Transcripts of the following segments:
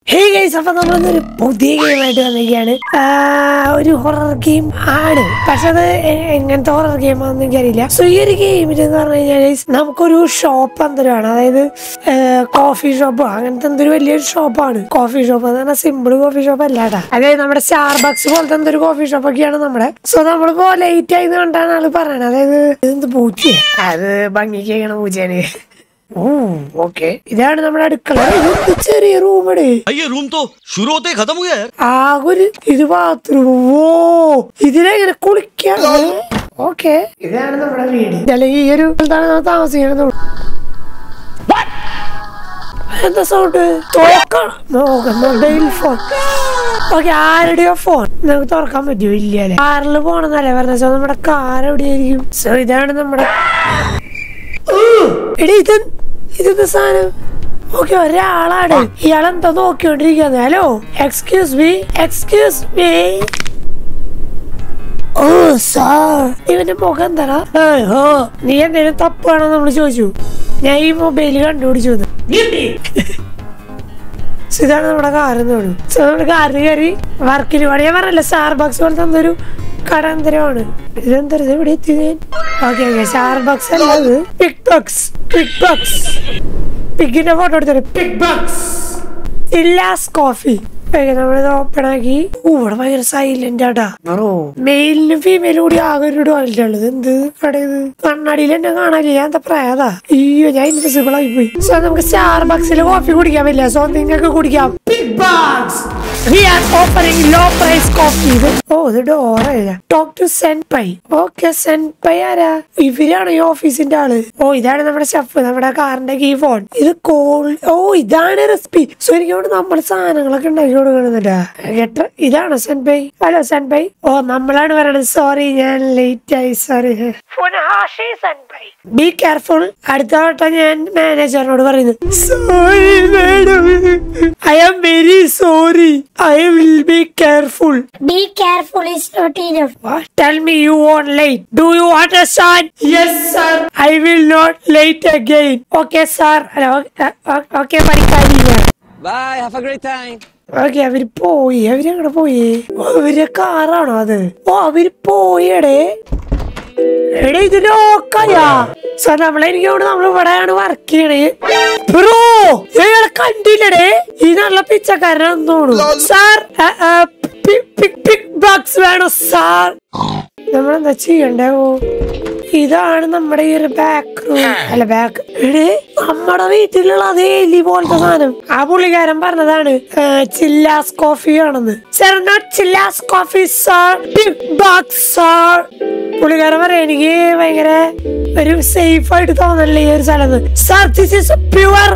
Hey guys അപ്പൊ നമ്മളൊരു പുതിയ ഗെയിമായിട്ട് വന്നിരിക്കുകയാണ് ആ, ഒരു ഹൊറർ ഗെയിം ആണ് പക്ഷെ അത് എ- എങ്ങനത്തെ ഹൊറർ ഗെയിം ആണെന്ന് എനിക്കറിയില്ല സോ ഈ ഒരു ഗെയിമിൽ എന്ന് പറഞ്ഞു കഴിഞ്ഞാൽ guys, നമുക്കൊരു ഷോപ്പ് എന്തരമാണ് അതായത് കോഫി ഷോപ്പ് അങ്ങനത്തെ എന്തൊരു വലിയൊരു ഷോപ്പാണ് കോഫി ഷോപ്പ് എന്ന് പറഞ്ഞാൽ സിമ്പിൾ കോഫി ഷോപ്പ് അല്ലാട്ടാ അതായത് നമ്മുടെ സ്റ്റാർ ബക്സ് പോലത്തെ എന്തൊരു കോഫി ഷോപ്പ് ഒക്കെയാണ് നമ്മുടെ സോ നമ്മളിപ്പോ ലേറ്റ് ആയി കണ്ടാണ് ആള് പറയണത് അതായത് ഇതെന്ത് പൂച്ച അത് ഭംഗിക്ക് കഴിക്കണ പൂച്ചയാണ് ഓ ഓക്കെ ഇതാണ് നമ്മുടെ അടുക്കള ഇതെന്ത് ചെറിയ റൂമട് भाई ये रूम तो शुरू होते ही खत्म हो गया यार ആകെ ഒരു ഇത് ബാത്റൂം ഓ ഇതിലെങ്ങനെ കുളിക്കാൻ ഓക്കെ ഇതാണ് നമ്മുടെ വീട് അല്ലെങ്കിൽ ഈ ഒരു സ്ഥലത്താണ് നമ്മൾ താമസിക്കുന്നത് എന്താ സൗണ്ട് തോക്കണം മൊബൈൽ ഫോൺ ഓക്കെ ആരുടെയോ ഫോൺ നമുക്ക് തുറക്കാൻ പറ്റുമോ ഇല്ല അല്ലേ കാറിൽ പോണെന്നല്ലേ പറഞ്ഞ സോ നമ്മുടെ കാർ എവിടെയായിരിക്കും സോ ഇതാണ് നമ്മുടെ എടി ഇത് ഇതെന്താ സാധനം ഓക്കെ ഒരാളാണ് ഇയാളെന്താ നോക്കിക്കൊണ്ടിരിക്കുന്നത് hello excuse me excuse me oh sir ഇവന്റെ മുഖം എന്താടാ ഏയ്, ഓ നീ എന്തെങ്കിലും തപ്പാണോ നമ്മൾ ചോദിച്ചു ഞാൻ ഈ മൊബൈൽ കണ്ടുപിടിച്ചു എന്ന്. So ഇതാണ് നമ്മുടെ കാർ എന്ന് പറഞ്ഞു സോ നമ്മുടെ കാറിന് കയറി വർക്കിന് പണി ഞാൻ പറഞ്ഞല്ല സ്റ്റാർ ബക്സ് പോലത്തെ എന്തൊരു കടാന്തരമാണ് ഇതെന്താ ഇത് ഇവിടെ എത്തിയത് ഓക്കെ ഓക്കെ സ്റ്റാർ ബക്സ് അല്ല ഇത് പിക് ബക്സ് പിക് ബക്സ് പിഗിന്റെ ഫോട്ടോ എടുത്തത് പിക് ബക്സ് ഇല്ലാസ് കോഫി നമ്മളിത് ഓപ്പൺ ആക്കി ഓ, ഇവിടെ ഭയങ്കര സൈലന്റ് ആട്ടാ ബ്രോ മെയിലിനും ഫീമെയിലും കൂടി ആകെ ഒരു ടോയ്ലറ്റ് ഉള്ളത് എന്ത് കട ഇത് കണ്ണാടിയിൽ എന്നെ കാണാനില്ല ഞാൻ എന്താ പ്രായതാ അയ്യോ ഞാൻ ഇൻവിസിബിൾ ആയി പോയി സോ നമുക്ക് സ്റ്റാർ ബക്സിൽ കോഫി കുടിക്കാൻ പറ്റില്ല സോ നിങ്ങൾക്ക് കുടിക്കാം big bags We are offering low price coffee. ഇത് ഓ ഇത് ഡോറല്ല ടോക്ക് ടു സെൻപൈ ഓക്കെ സെൻപൈ ആരാ ഇവരാണ് ഈ ഓഫീസിന്റെ ആള് ഓ ഇതാണ് നമ്മുടെ ഷെഫ് നമ്മുടെ കാറിന്റെ കീ ഫോൺ ഇത് കോൾ ഓ ഇതാണ് റെസിപ്പി സോ എനിക്ക് ഇവിടെ നമ്മൾ സാധനങ്ങളൊക്കെ ഉണ്ടാക്കി കൊടുക്കണമെന്നില്ല കേട്ടോ ഇതാണ് സെൻപൈ ഹലോ സെൻപൈ ഓ നമ്മളാണ് പറയണത് സോറി ഞാൻ ലേറ്റ് ആയി സോറി ബി കെയർഫുൾ അടുത്ത വട്ടം ഞാൻ മാനേജറിനോട് പറയുന്നു sorry madam I am very sorry I will be careful Be careful, it's not enough. Tell me you won't late do you understand yes sir I will not late again okay sir okay പഠിക്കാനില്ല Bye, have a great time. Okay അവര് പോയി അവര് അങ്ങോട്ട് പോയി ഓ, അവരെ കാറാണോ അത് ഓ അവര് പോയടേ എടേ ഇത് ലോക്കായാ സോ നമ്മളെനിക്ക് തോന്നുന്നു നമ്മൾ ഇവിടെയാണ് വർക്ക് ചെയ്യണേ ബ്രോ ഇയാളെ കണ്ടില്ലടേ ഈ നല്ല പിച്ചക്കാരനാന്ന് തോന്നുന്നു സാർ പിക് ബോക്സ് വേണോ സാർ നമ്മളെന്താ ചെയ്യണ്ടേ ഓ ഇതാണ് നമ്മുടെ ഈ ഒരു ബാക്ക് റൂം അല്ല ബാക്ക് എടേ നമ്മുടെ വീട്ടിലുള്ള അതേ എലി പോലത്തെ സാധനം ആ പുള്ളിക്കാരൻ പറഞ്ഞതാണ് ചില്ലാസ് കോഫി ആണെന്ന് സർ നോട്ട് ചില്ലാസ് coffee sir big box sir പുള്ളിക്കാരൻ പറയാം എനിക്ക് ഭയങ്കര ഒരു സേഫ് ആയിട്ട് തോന്നല്ലേ ഈ ഒരു സ്ഥലത്ത് sir this is pure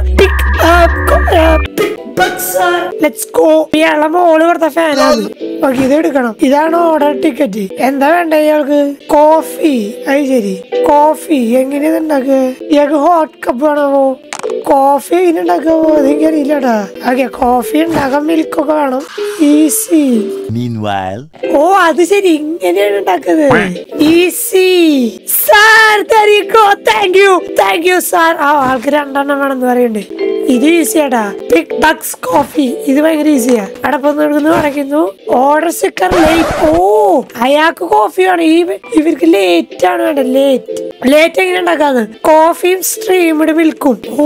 let's go ഇയാളെ മോള് കൊടുത്ത ഫാനാണ് ഓക്കെ ഇത് എടുക്കണം ഇതാണ് ഓർഡർ ടിക്കറ്റ് എന്താ വേണ്ട ഇയാൾക്ക് കോഫി അത് ശരി കോഫി എങ്ങനെയാ ഉണ്ടാക്കുക ഇയാൾക്ക് ഹോട്ട് കപ്പ് വേണമോ കോഫി എങ്ങനെ ഉണ്ടാക്കാവോ അതെനിക്കറിയില്ലടാ ഓക്കെ കോഫി ഉണ്ടാക്കാൻ മിൽക്കൊക്കെ വേണം ഈസി Meanwhile, ഓ അത് ശരി ഇങ്ങനെയാണ് ഉണ്ടാക്കുന്നത് easy sir thank you thank you sir ആ ആൾക്ക് രണ്ടെണ്ണം വേണമെന്ന് പറയുന്നുണ്ട് ഇത് ഈസിയാടാ ബിഗ് ബക്സ് കോഫി ഇത് ഭയങ്കര ഈസിയാ അടപ്പൊന്ന് എടുക്കുന്നു അടയ്ക്കുന്നു ഓർഡർ സ്റ്റിക്കർ ലേറ്റ് ഓ അയാൾക്ക് കോഫി വേണം ഈ ഇവർക്ക് ലേറ്റ് ആണ് വേണ്ട ലേറ്റ് ലേറ്റ് എങ്ങനെ ഉണ്ടാക്കാന്ന് കോഫിയും സ്ട്രീമിഡ് മിൽക്കും ഓ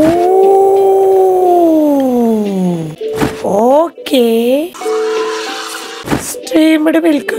ഓക്കേ സ്ട്രീംഡ് മിൽക്ക്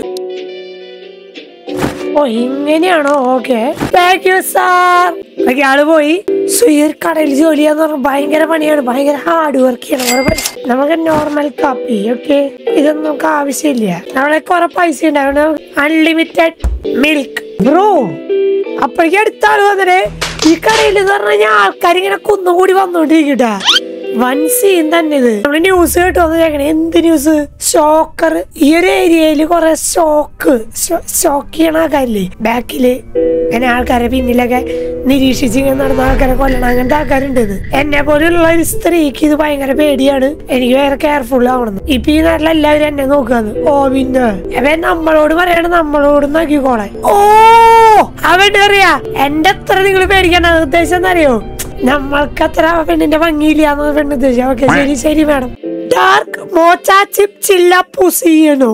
ഓ ഇങ്ങനെയാണോ okay thank you sir okay ആള് പോയി സോ ഈ ഒരു കടയിൽ ജോലി ചെയ്യാന്ന് പറഞ്ഞാൽ ഭയങ്കര പണിയാണ് ഭയങ്കര ഹാർഡ് വർക്ക് ചെയ്യണം വേറെ പണി. നമുക്ക് നോർമൽ കാപ്പി ഓക്കെ ഇതൊന്നും നമുക്ക് ആവശ്യമില്ല നമ്മളെ കുറെ പൈസ ഉണ്ടാവും അൺലിമിറ്റഡ് മിൽക്ക് ബ്രോ അപ്പോഴേക്കും അടുത്ത ആള് വന്നിട്ട് ഈ കടയിൽ എന്ന് പറഞ്ഞു കഴിഞ്ഞാൽ ആൾക്കാർ ഇങ്ങനെ കുന്നുകൂടി വന്നോണ്ടിരിക്കട്ടാ വൻ സീൻ തന്നെ ഇത് നമ്മള് ന്യൂസ് കേട്ടു വന്ന് കേൾക്കണേ എന്ത് ന്യൂസ് ഷോക്കർ ഈ ഒരു ഏരിയയില് കൊറേ ഷോക്ക് ഷോക്ക് ചെയ്യണ ആൾക്കാരില്ലേ ബാക്കില് അങ്ങനെ ആൾക്കാരെ പിന്നിലൊക്കെ നിരീക്ഷിച്ച് ഇങ്ങനെ നടന്ന ആൾക്കാരെ കൊല്ലണം അങ്ങനത്തെ ആൾക്കാരുണ്ട് ഇത് എന്നെ പോലുള്ള ഒരു സ്ത്രീക്ക് ഇത് ഭയങ്കര പേടിയാണ് എനിക്ക് വേറെ കെയർഫുൾ ആവണം ഇപ്പൊ ഈ നാട്ടിൽ എല്ലാവരും എന്നെ നോക്കാന്ന് ഓ പിന്നെ അവൻ നമ്മളോട് പറയണ നമ്മളോട് നോക്കിക്കോളെ ഓ അവൻ അറിയാ എന്റെ എത്ര നിങ്ങൾ പേടിക്കണ്ട ഉദ്ദേശം എന്നറിയോ നമ്മൾക്ക് അത്ര പെണ്ണിന്റെ ഭംഗിയില്ല പെണ്ണ് ഉദ്ദേശിച്ചു ഓക്കെ ശരി ശരി മാഡം ഡാർക്ക് മോച്ച ചിപ്പ് ചില്ല പുസിയനോ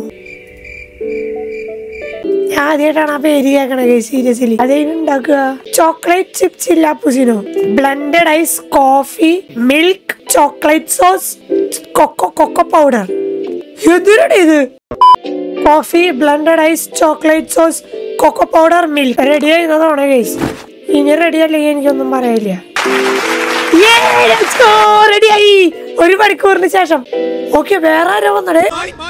ഞാൻ ആദ്യമായിട്ടാണ് ആ പേര് കേൾക്കണത് സീരിയസ്ലി അതെങ്ങനെ ഉണ്ടാക്കുക ചോക്ലേറ്റ് ചിപ്പ് ചില്ല പുസിനോ blended ice coffee milk chocolate sauce cocoa cocoa powder എന്തിനാണ് ഇത് coffee blended ice chocolate sauce cocoa powder milk ready ആയിരുന്നതാണ് ഗൈസ് ഇനി റെഡി അല്ലെങ്കിൽ എനിക്കൊന്നും പറയില്ല റെഡിയായി ഒരു മണിക്കൂറിന് ശേഷം ഓക്കെ വേറെ ആരോ വന്നടേ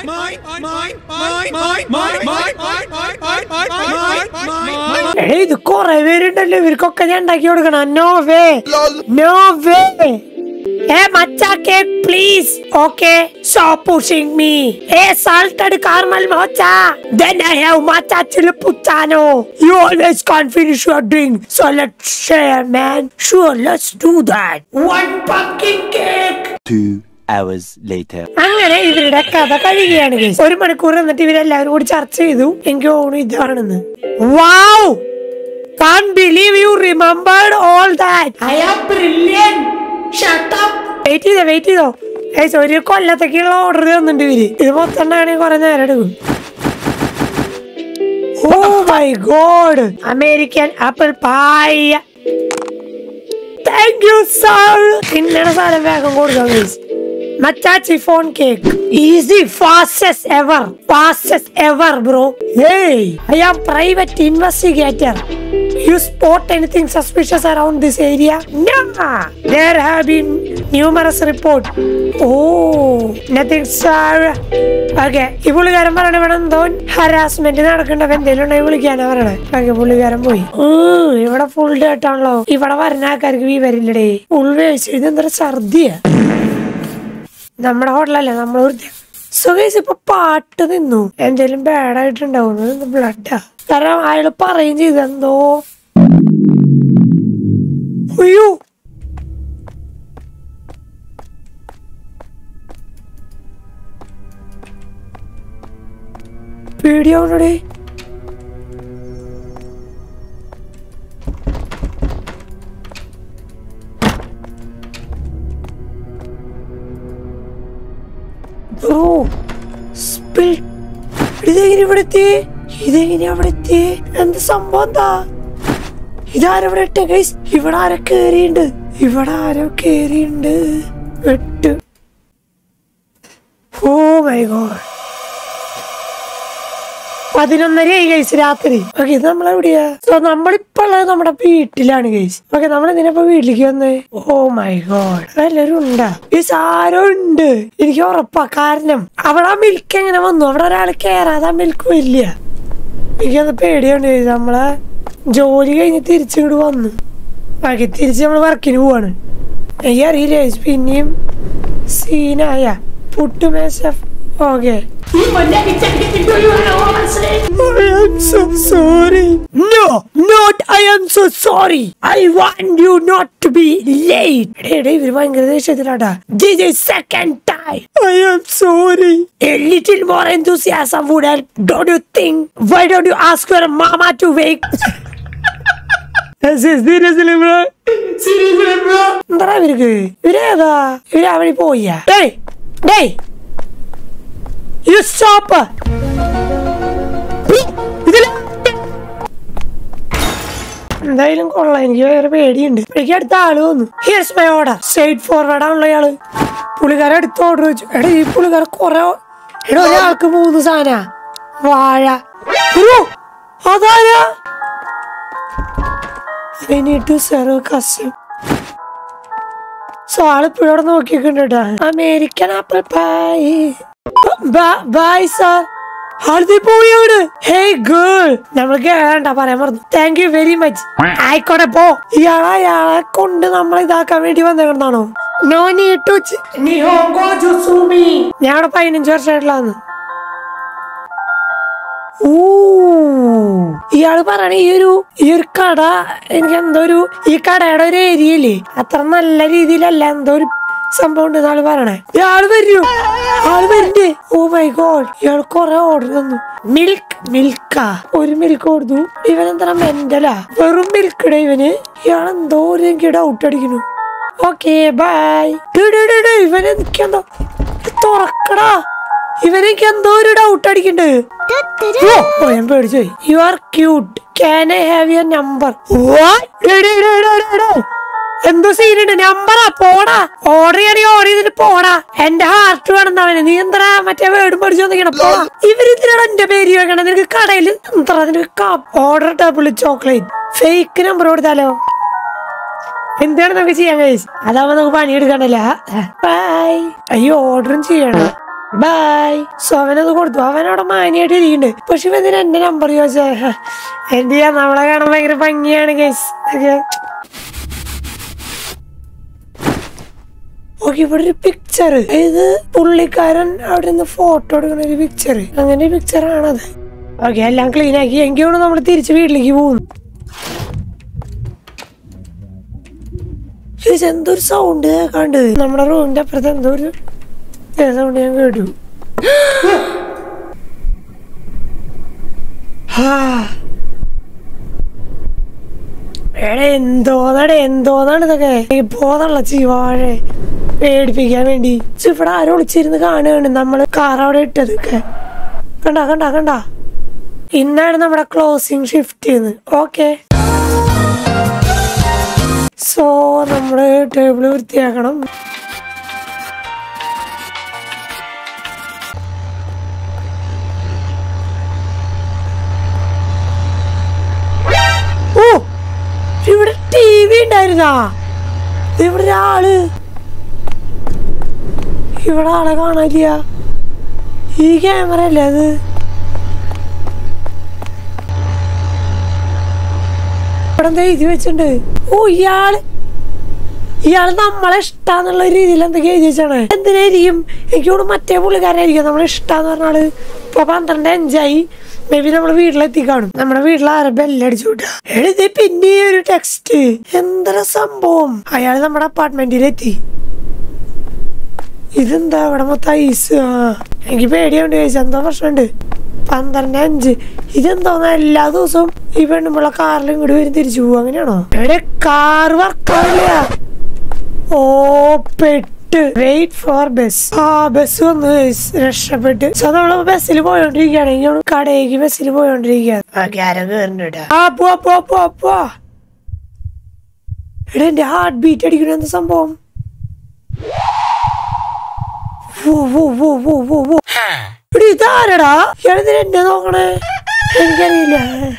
എടേ ഇത് കൊറേ പേരുണ്ടല്ലോ ഇവർക്കൊക്കെ ഞാൻ ഉണ്ടാക്കി കൊടുക്കണം no way no way a matcha cake please okay so pushing me a salted caramel mocha then i have matcha chili puttano you always can't finish your drink so let's share man sure let's do that one pumpkin cake Two hours later. അങ്ങനെ ഇവരുടെ കഥ കഴിയുകയാണ് guys. ഒരു മണിക്കൂർ എന്നിട്ട് ഇവരെല്ലാവരും കൂടി ചർച്ച ചെയ്തു എനിക്ക് തോന്നുന്നു ഇതാണെന്ന് wow can't believe you remembered all that I am brilliant shut up wait ചെയ്തോ വെയിറ്റ് ചെയ്തോ ഗൈസ് ഒരു കൊല്ലത്തേക്കുള്ള ഓർഡർ തന്നിട്ടുണ്ട് ഇവര് ഇത് മൊത്തം ഉണ്ടാണെങ്കിൽ കുറെ നേരം എടുക്കും oh my god American apple pie thank you sir തിന്നണ സാധനം വേഗം കൊടുക്കാം ഗൈസ് മച്ചാച്ചി ഫോൺ cake easy fastest ever fastest ever bro hey I am private investigator You spot anything suspicious around this area? Nah. There have been numerous reports. Oh, nothing, sir. Okay ഈ പുള്ളിക്കാരൻ പറയണ ഇവിടെ എന്തോ ഹരാസ്മെന്റ് നടക്കണ്ട എന്തെങ്കിലും ഉണ്ടെങ്കിൽ വിളിക്കാനാ പറയണേ ഓക്കെ പുള്ളിക്കാരൻ പോയി ഉം, ഇവിടെ ഫുൾ ഡേട്ടാണല്ലോ ഇവിടെ വരുന്ന ആൾക്കാർക്ക് വീ വരില്ലടേ ഉൾവേശ് ഇത് എന്താ ഛർദിയാ നമ്മുടെ ഹോട്ടലല്ലേ നമ്മൾ സുഖേഷ് ഇപ്പൊ പാട്ട് നിന്നു എന്തേലും ബാഡായിട്ടുണ്ടാവും ബ്ലഡാ കാരണം അയാൾ പറയും ചെയ്തെന്തോ അയ്യോ പേടിയാവണടേ ബ്രോ സ്പിൽ ഇതെങ്ങനെ ഇവിടെ എത്തി ഇതെങ്ങനെ അവിടെ എത്തി എന്ത് സംഭവം എന്താ ഇതാരവിടെ ഇട്ട ഗൈസ് ഇവിടെ ആരോ കേറിയുണ്ട് ഇവിടെ ആരോ കേറിയുണ്ട് എട്ട് ഓ മൈ ഗോഡ് പതിനൊന്നരയായി ഗൈസ് രാത്രി ഓക്കെ ഇത് നമ്മളെവിടെയാ സോ നമ്മളിപ്പോ ഉള്ളത് നമ്മുടെ വീട്ടിലാണ് ഗൈസ് ഓക്കെ നമ്മൾ ഇതിനിപ്പോ വീട്ടിലേക്ക് വന്നേ ഓ മൈ ഗോഡ് എല്ലാരും ഉണ്ടാ ഈ സാരം ഉണ്ട് എനിക്ക് ഉറപ്പാ കാരണം അവിടെ ആ മിൽക്ക് എങ്ങനെ വന്നു അവിടെ ഒരാൾ കേറാതെ ആ മിൽക്ക് വരില്ല എനിക്കത് പേടിയുണ്ട് guys. നമ്മളെ ജോലി കഴിഞ്ഞ് തിരിച്ചിങ്ങോട്ട് വന്നു ഓക്കെ തിരിച്ച് നമ്മൾ വർക്കിന് പോവാണ് എനിക്ക് അറിയില്ല guys. പിന്നെയും സീനായ പുട്ടുമേശ okay I am so sorry. No, not I am so sorry. I want you not to be late. എടേ, എടേ, ഇവര് ഭയങ്കര ദേഷ്യത്തിലാട്ടാ. This is second time. I am sorry. A little more enthusiasm would help, don't you think? Why don't you ask your mama to wake? Yes, yes, seriously, bro. Seriously, bro. എന്താ ഇവർക്ക് ഇവരേതാ ഇവര് അവിടെ പോയ ഡേയ് ഡേയ് you stop ഇതില് എന്തായാലും കൊള്ളാം എനിക്ക് വേറെ പേടിയുണ്ട് എനിക്ക് അടുത്ത ആള് വന്നു here's my order straightforward ആണല്ലോ ഇയാള് പുള്ളിക്കാരൻ അടുത്ത ഓർഡർ വെച്ചു എടാ ഈ പുള്ളിക്കാരൻ കൊറേ എടാ ഒരാൾക്ക് മൂന്ന് സാധന വാഴ ഓ, അതാരാ I need to serve custom. So ആളിപ്പോഴും അവിടെ നോക്കിയിട്ടുണ്ട് കേട്ടോ American apple pie bye sir ആളതി പോയി അവിടെ ഹേ ഗേൾ നമ്മൾ കേളണ്ട പറയാൻ പറഞ്ഞു താങ്ക് യു വെരി മച്ച് ആയിക്കോട്ടെ പോ ഇയാളെ അയാളെ കൊണ്ട് നമ്മൾ ഇതാക്കാൻ വേണ്ടി വന്നേക്കണെന്നാണോ നോ നീഡ് ടു ഞാൻ അവിടെ പതിനഞ്ച് വർഷമായിട്ടുള്ളതാണ് ഊ ഇയാള് പറയണ ഈ ഒരു ഈ ഒരു കട എനിക്ക് എന്തോ ഒരു ഈ കടയുടെ ഒരു ഏരിയയില്ലേ അത്ര നല്ല രീതിയിലല്ല എന്തോ ഒരു സംഭവം ഉണ്ട് ആള് പറയണേ ഇയാള് വരൂ ആള് വരണ്ടേ ഓ മൈ ഗോഡ് ഇയാൾ കൊറേ ഓർഡർ തന്നു മിൽക്ക് മിൽക്കാ ഒരു മിൽക്ക് കൊടുത്തു ഇവൻ എന്താ മെന്റലാ വെറും മിൽക്കട ഇവന് ഇയാൾ എന്തോ ഒരു എനിക്ക് ഡൗട്ട് അടിക്കുന്നു ഓക്കെ ബൈ ഇവൻ എനിക്കെന്തോ തുറക്കടാ ഇവനേക്ക് എന്തോ ഒരു ഡൗട്ട് അടിക്കണ്ട് ഓ ഓ, ഞാൻ പേടിച്ചു you are cute can I have your number എന്തോ സീനുണ്ട് നമ്പറാ പോടാ ഓർഡർ ചെയ്യണേ ഓർഡർ ചെയ്തിട്ട് പോടാ എന്റെ ഹാർട്ട് വേണമെന്നവന് നീ എന്താ മറ്റേ വേർഡ് പഠിച്ചു വന്നിക്കണം പോടാ ഇവരിതിനാണ് എന്റെ പേര് വെക്കണം നിനക്ക് കടയിൽ എന്താ നിനക്ക് order double chocolate fake number കൊടുത്താലോ എന്താണ് നമുക്ക് ചെയ്യാൻ കഴിയും അതാവുമ്പോ നമുക്ക് പണിയെടുക്കണ്ടല്ല ബൈ അയ്യോ ഓർഡറും ചെയ്യണം ബൈ സോ അവനത് കൊടുത്തു അവനവിടെ മാനിയായിട്ട് ഇരിക്കുന്നുണ്ട് പക്ഷെ ഇവ എന്തിനാ എന്റെ നമ്പർ ചോദിച്ചാ എന്ത് ചെയ്യാ നമ്മളെ കാണാൻ ഭയങ്കര ഭംഗിയാണ് കേസ് ഓക്കെ ഇവിടെ ഒരു പിക്ചർ ഇത് പുള്ളിക്കാരൻ അവിടെ നിന്ന് ഫോട്ടോ എടുക്കുന്ന ഒരു പിക്ചർ അങ്ങനെ ഒരു പിക്ചർ ആണത് ഓക്കെ എല്ലാം ക്ലീൻ ആക്കി എങ്കിലും നമ്മൾ തിരിച്ച് വീട്ടിലേക്ക് പോകുന്നു ചേച്ചി എന്തൊരു സൗണ്ട് കേൾക്കാണ്ട് നമ്മുടെ റൂമിന്റെ അപ്പുറത്ത് എന്തോ ഒരു സൗണ്ട് ഞാൻ കേട്ടു ഹാ. എടാ എന്തോന്നാടെ എന്തോന്നാണ് ഇതൊക്കെ പോന്നുള്ള ചീവാഴെ പേടിപ്പിക്കാൻ വേണ്ടി ഛെ, ഇവിടെ ആരോ ഒളിച്ചിരുന്ന് കാണുകയാണ് നമ്മള് കാർ അവിടെ ഇട്ടതൊക്കെ കണ്ട കണ്ട കണ്ട ഇന്നാണ് നമ്മുടെ ക്ലോസിങ് ഷിഫ്റ്റ് ചെയ്യുന്നത് ഓക്കെ സോ നമ്മള് ടേബിള് വൃത്തിയാക്കണം ഓ ഇവിടെ ടി വി ഉണ്ടായിരുന്നാ ഇത് ഇവിടെ ഒരാള് ഇവിടെ ആളെ കാണാനില്ല ഈ ക്യാമറ അല്ലേ അത് ഇവിടെ എന്താ എഴുതി വെച്ചിട്ടുണ്ട് ഓ ഇയാള് ഇയാള് നമ്മളെ ഇഷ്ടാന്നുള്ള രീതിയിൽ എന്തൊക്കെയാ എഴുതി വെച്ചാണ് എന്തിനായിരിക്കും എനിക്കോട് മറ്റേ പുള്ളിക്കാരായിരിക്കും നമ്മളെ ഇഷ്ടാന്ന് പറഞ്ഞാല് ഇപ്പൊ പന്ത്രണ്ട് അഞ്ചായി മേ ബി നമ്മള് വീട്ടിലെത്തി കാണും നമ്മുടെ വീട്ടിൽ ആരെ ബെല്ലടിച്ചു വിട്ടാ എഴുതി പിന്നെ ഒരു ടെക്സ്റ്റ് എന്തൊരു സംഭവം അയാൾ നമ്മുടെ അപ്പാർട്ട്മെന്റിലെത്തി ഇതെന്താ ഇവിടെ മൊത്തം ഐസ് ആ എനിക്ക് പേടിയുണ്ട് ചോദിച്ചാ എന്തോ പ്രശ്നമുണ്ട് പന്ത്രണ്ട് അഞ്ച് ഇതെന്തോന്നാ എല്ലാ ദിവസവും ഈ പെണ്ണുമ്പുള്ള കാറിൽ ഇങ്ങോട്ട് വരും തിരിച്ചു പോകും അങ്ങനെയാണോ എവിടെ കാർ വർക്കാവില്ല ഓ പെട്ട് വെയിറ്റ് ഫോർ ബസ് ആ ബസ് വന്നു guys. രക്ഷപ്പെട്ട് സോ നമ്മള് ബസ്സിൽ പോയോണ്ടിരിക്കുകയാണ് ഇങ്ങനെ കടയിലേക്ക് ബസ്സിൽ പോയോണ്ടിരിക്കുകയാണ് ആരോ കേറുന്നുണ്ട് ആ പോവാ പോവാ പോവാ പോവാ എടാ എന്റെ ഹാർട്ട് ബീറ്റ് അടിക്കണ എന്താ സംഭവം വോ വോ വോ വോ വോ വോ എടി ഇതാരടാ ഇയാളെന്തിനാ എന്നെ നോക്കണേ എനിക്കറിയില്ല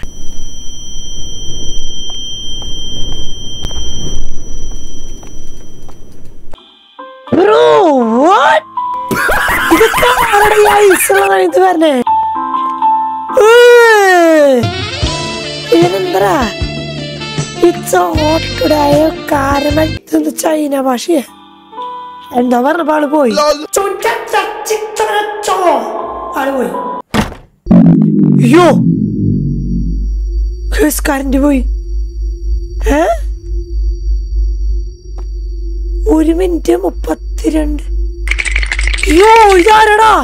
ബ്രോ വാട്ട് ഇതൊക്കെ ആരുടെ ഈ ഐസുള്ള ഇത് പറഞ്ഞേ ഇതിനെന്തരാ ഇറ്റ്സ് ഓട്ടുടായ കാരണം ഇതെന്ത് ചൈന ഭാഷയാ എന്താ പറഞ്ഞപ്പോ ആള് പോയി ചുറ്റച്ചോ. ആള് പോയി അയ്യോ കറന്റ് പോയി ഏ ഒരു മിനിറ്റ് മുപ്പത്തിരണ്ട് അയ്യോ ഇതാരടാ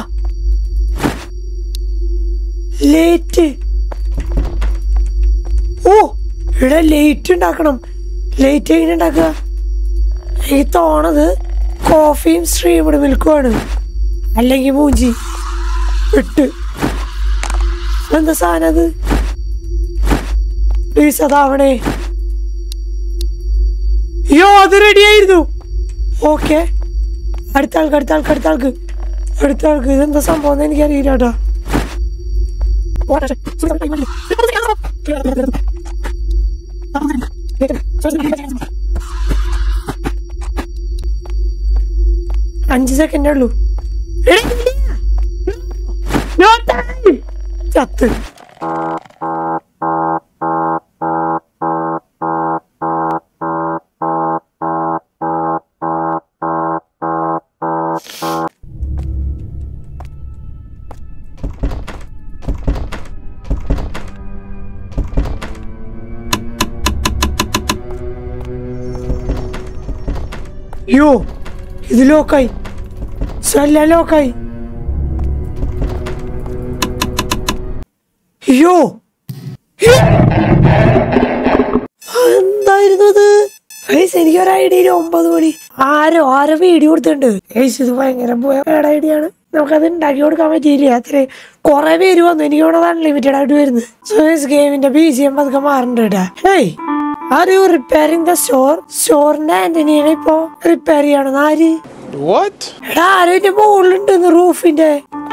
ലേറ്റ് ഓ ഇവിടെ ലേറ്റ് ഉണ്ടാക്കണം ലേറ്റ് എങ്ങനെ ഉണ്ടാക്കുക എനിക്ക് തോണത് കോഫിയും സ്ട്രീംഡ് മിൽക്കുമാണ് അല്ലെങ്കിൽ മൂഞ്ചി വിട്ട് എന്താ സാധനം അത് പ്ലീസ് അതാവണേ അയ്യോ അത് റെഡി ആയിരുന്നു ഓക്കെ അടുത്ത ആൾക്ക് അടുത്ത ആൾക്ക് അടുത്ത ആൾക്ക് അടുത്ത ആൾക്ക് ഇതെന്താ സംഭവം എന്ന് എനിക്കറിയില്ല കേട്ടോ അഞ്ച് സെക്കൻഡേ ഉള്ളൂ എടാ, ഇല്ല. No time. ചത്ത് യോ ഇത് ലോക്കായി എല്ലാം ലോക്കായി യോ എന്തായിരുന്നു അത് ഗൈസ് എനിക്ക് ഒരു ഐഡിയ ഒമ്പത് മണി ആരോ ആരോ വീഡിയോ കൊടുത്തിട്ടുണ്ട് ഗൈസ് ഇത് ഭയങ്കര ബേഡ് ഐഡിയ ആണ് നമുക്കത് ഉണ്ടാക്കി കൊടുക്കാൻ പറ്റിയില്ല അത്ര കുറെ പേര് വന്നു എനിക്ക് ഇവിടെ അൺലിമിറ്റഡ് ആയിട്ട് വരുന്നത് സോ ഗൈസ് ഗെയിമിന്റെ ബി ജി എം പതുക്കെ മാറുന്നുണ്ട് കേട്ടാ hey are you repairing the store സ്റ്റോറിന്റെ ആന്റണിയാണ് ഇപ്പൊ റിപ്പയർ ചെയ്യണം ആര് What? എടാ ആരും എന്റെ മുകളിലുണ്ട് റൂഫിന്റെ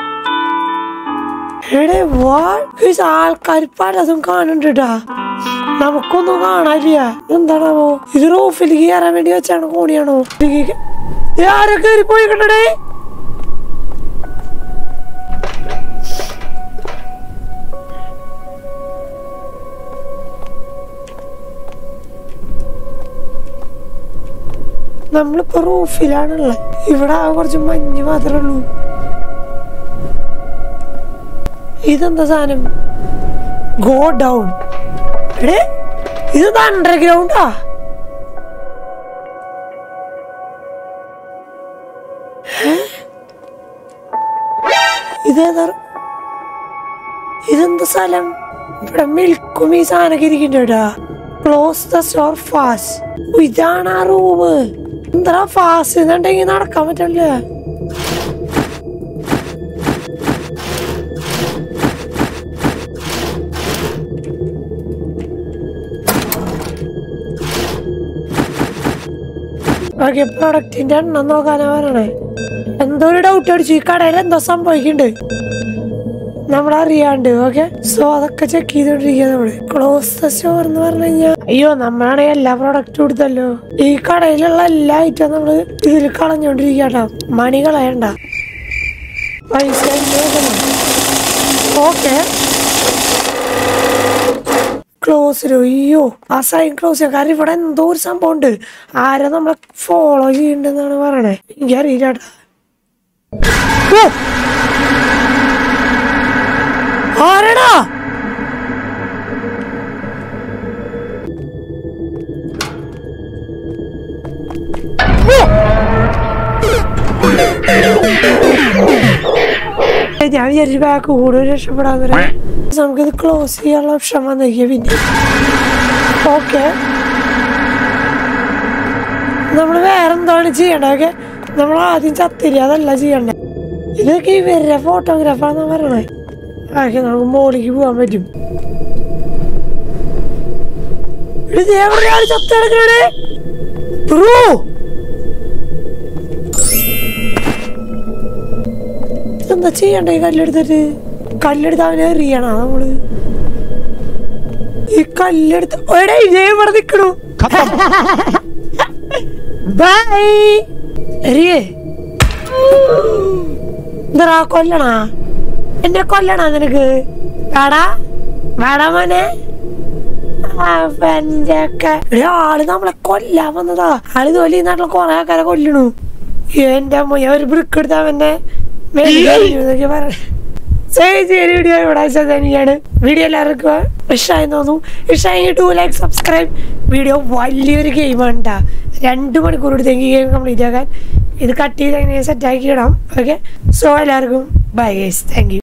എടേ വാട്ട് ആൾക്കാർ പലതും കാണുന്നുണ്ട് ട്ടാ. നമുക്കൊന്നും കാണാനില്ല എന്താണാവോ ഇത് റൂഫിലേക്ക് കയറാൻ വേണ്ടി വെച്ചാണ് കോണിയാണോ ഇതിലേക്ക് ഇത് ആരോ കയറി പോയി കണ്ടടേ നമ്മളിപ്പോ റൂഫിലാണുള്ളത് ഇവിടെ ആകെ കുറച്ച് മഞ്ഞ് മാത്രമേ ഉള്ളൂ ഇതെന്താ സാധനം ഗോ ഡൗൺ എടേ ഇത് അണ്ടർഗ്രൗണ്ടാ ഇതേതാ ഇതെന്താ സ്ഥലം ഇവിടെ മിൽക്കും ഈ സാധനമൊക്കെ ഇരിക്കണ്ടാ ക്ലോസ് ദ സ്റ്റോർ ഫാസ്റ്റ് ഇതാണ് ആ റൂം എന്താ ഫാസ്റ്റ് എന്നുണ്ടെങ്കിൽ നടക്കാൻ പറ്റില്ല ഓക്കെ പ്രൊഡക്റ്റിന്റെ എണ്ണം നോക്കാനാ പറയണേ എന്തോ ഒരു ഡൗട്ട് അടിച്ചു ഈ കടയിൽ എന്തോ സംഭവിക്കുന്നുണ്ട് നമ്മളറിയാണ്ട് ഓക്കെ സോ അതൊക്കെ ചെക്ക് ചെയ്തോണ്ടിരിക്കുക നമ്മള് ക്ലോസ് ദ സ്റ്റോർ എന്ന് പറഞ്ഞു കഴിഞ്ഞാൽ അയ്യോ നമ്മളാണെങ്കിൽ എല്ലാ പ്രോഡക്റ്റും കൊടുത്തല്ലോ ഈ കടയിലുള്ള എല്ലാ ഐറ്റം നമ്മള് ഇതിൽ കളഞ്ഞോണ്ടിരിക്കട്ടോ മണി കളയണ്ട പൈസ ഓക്കെ ക്ലോസ് അയ്യോ ആ സൈൻ ക്ലോസ് ചെയ്യാം കാരണം ഇവിടെ എന്തോ ഒരു സംഭവം ഉണ്ട് ആരാ നമ്മളെ ഫോളോ ചെയ്യണ്ടെന്നാണ് പറയണേ എനിക്കറിയില്ലാട്ടാ ഓ! ആരെടാ ഏയ് ഞാൻ വിചാരിച്ചു ബാക്ക് കൂടുതൽ രക്ഷപ്പെടാൻ വരാം നമുക്കിത് ക്ലോസ് ചെയ്യാനുള്ള ഓപ്ഷൻ വന്നേക്കിയ പിന്നെ ഓക്കെ നമ്മൾ വേറെന്താണ് ചെയ്യണ്ടത് ഓക്കെ നമ്മൾ ആദ്യം ചത്തില്ല അതല്ല ചെയ്യണ്ടേ ഇതൊക്കെ ഇവരുടെ ഫോട്ടോഗ്രാഫാന്ന് പറയണേ ഓക്കെ നമുക്ക് മോളിലേക്ക് പോകാൻ പറ്റും ഇത് എവിടെയാണ് ചത്തെടുക്കണേ ബ്രോ എന്താ ചെയ്യണ്ടേ ഈ കല്ലെടുത്തിട്ട് കല്ലെടുത്ത് അവനെ എറിയണ നമ്മള് ഈ കല്ലെടുത്ത് എടേ ഇതേ ഇവിടെ നിക്കണു ബൈ എറിയേ എന്താ കൊല്ലണാ എന്നെ കൊല്ലണാ നിനക്ക് വേടാ വേടാ മോനെ അവന്റെ ഒക്കെ എടേ, ആള് നമ്മളെ കൊല്ലാൻ വന്നതാ ആള് ജോലി ഈ നാട്ടിലെ കൊറേ ആൾക്കാരെ കൊല്ലണു എന്റെ അമ്മ ഞാൻ ഒരു ബ്രിക്ക് എടുത്ത് അവന്റെ എന്നൊക്കെ പറ ശരി വീഡിയോ ഇവിടെ തന്നെയാണ് വീഡിയോ എല്ലാവർക്കും ഇഷ്ടമായി തോന്നുന്നു ഇഷ്ടമായി ടു ലൈക്ക് സബ്സ്ക്രൈബ് വീഡിയോ വലിയൊരു ഗെയിമാണ് കേട്ടോ രണ്ട് മണിക്കൂർ എടുത്തെങ്കിൽ ഗെയിം കംപ്ലീറ്റ് ആക്കാൻ ഇത് കട്ട് ചെയ്ത് അങ്ങനെ സെറ്റ് ആക്കി ഇടാം ഓക്കെ സോ എല്ലാവർക്കും ബൈ ഗൈസ് താങ്ക് യു